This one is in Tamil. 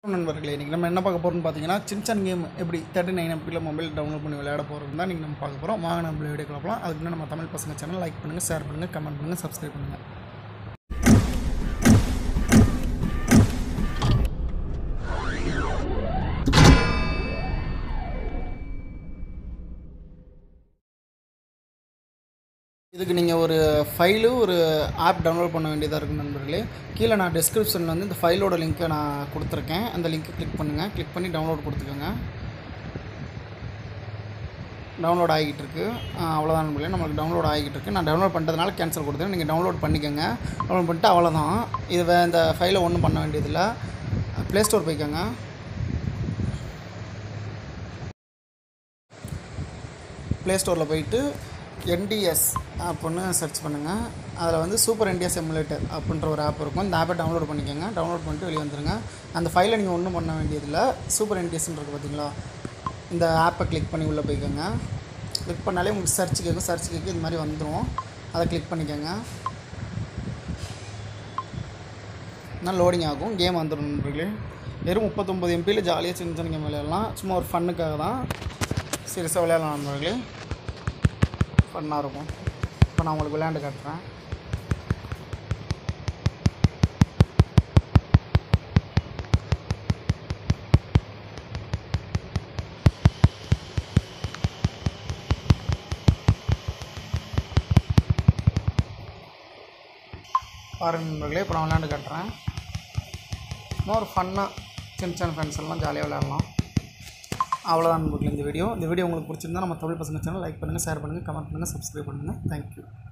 நண்பர்களே இன்றைக்கி நம்ம என்ன பார்க்க போகிறோம்னு பார்த்தீங்கன்னா சின்சான் கேம் எப்படி தேர்ட்டி நைன் எம்பியில் மொபைல் டவுன்லோட் பண்ணி விளையாட போகிறது தான் இன்றைக்கி நம்ம பார்க்க போகிறோம் வாங்க நம்ம வீடியோ பார்க்கலாம் அதுக்கு முன்னாடி நம்ம தமிழ் பசங்க சேனல் லைக் பண்ணுங்கள் ஷேர் பண்ணுங்கள் கமெண்ட் பண்ணுங்கள் சப்ஸ்கிரைப் பண்ணுங்கள் இதுக்கு நீங்கள் ஒரு ஃபைலு ஒரு ஆப் டவுன்லோட் பண்ண வேண்டியதாக இருக்கும் நண்பர்களே கீழே நான் டிஸ்கிரிப்ஷனில் வந்து இந்த ஃபைலோட லிங்க்கை நான் கொடுத்துருக்கேன் அந்த லிங்க்கை கிளிக் பண்ணுங்கள் கிளிக் பண்ணி டவுன்லோட் கொடுத்துக்கோங்க டவுன்லோட் ஆகிட்டு இருக்கு ஆஹ் அவ்வளோதான் நண்பர்களே நம்மளுக்கு டவுன்லோட் ஆகிட்டு இருக்கு நான் டவுன்லோட் பண்ணுறதுனால கேன்சல் கொடுத்துருக்கேன் நீங்கள் டவுன்லோட் பண்ணிக்கோங்க டவுன்லோட் பண்ணிட்டு அவ்வளோதான் இது வே- இந்த ஃபைலை ஒன்றும் பண்ண வேண்டியதில்லை ப்ளே ஸ்டோர் போய்க்கோங்க ப்ளே ஸ்டோரில் போயிட்டு என்டிஎஸ் அப்படின்னு சர்ச் பண்ணுங்கள் அதில் வந்து சூப்பர் என்டிஎஸ் எமுலேட்டர் அப்படின்ற ஒரு ஆப் இருக்கும் இந்த ஆப்பை டவுன்லோட் பண்ணிக்கோங்க டவுன்லோட் பண்ணிட்டு வெளியே வந்துருங்க அந்த ஃபைலை நீங்கள் ஒன்றும் பண்ண வேண்டியதில்லை சூப்பர் என்டிஎஸ்ன்னு இருக்குது பார்த்தீங்களா இந்த ஆப்பை கிளிக் பண்ணி உள்ளே போய்க்கோங்க கிளிக் பண்ணாலே உங்களுக்கு சர்ச் கேட்கும் சர்ச் கேட்கும் இது மாதிரி வந்துடும் அதை கிளிக் பண்ணிக்கோங்க நல்லா லோடிங் ஆகும் கேம் வந்துடும் நண்பர்களே வெறும் முப்பத்தொம்பது எம்பியில் ஜாலியாக சின்ன சின்ன கேம் விளையாடலாம் சும்மா ஒரு ஃபன்னுக்காக தான் சீரியஸாக விளையாடலாம் நண்பர்களே ஃபன்னாக இருக்கும் இப்போ நான் உங்களுக்கு விளையாண்டு காட்டுறேன் பாருங்க நண்பர்களே இப்போ நான் விளையாண்டு காட்டுறேன் சும்மா ஒரு ஃபன்னாக சின்ன சின்ன ஃப்ரெண்ட்ஸ் எல்லாம் ஜாலியாக விளையாடலாம் அவ்வளோதான் நண்பர்களே இந்த வீடியோ இந்த வீடியோ உங்களுக்கு பிடிச்சிருந்தா நம்ம தமிழ் பசங்க சேனல் லைக் பண்ணுங்கள் ஷேர் பண்ணுங்கள் கமெண்ட் பண்ணுங்கள் சப்ஸ்கிரைப் பண்ணுங்கள் தேங்க்யூ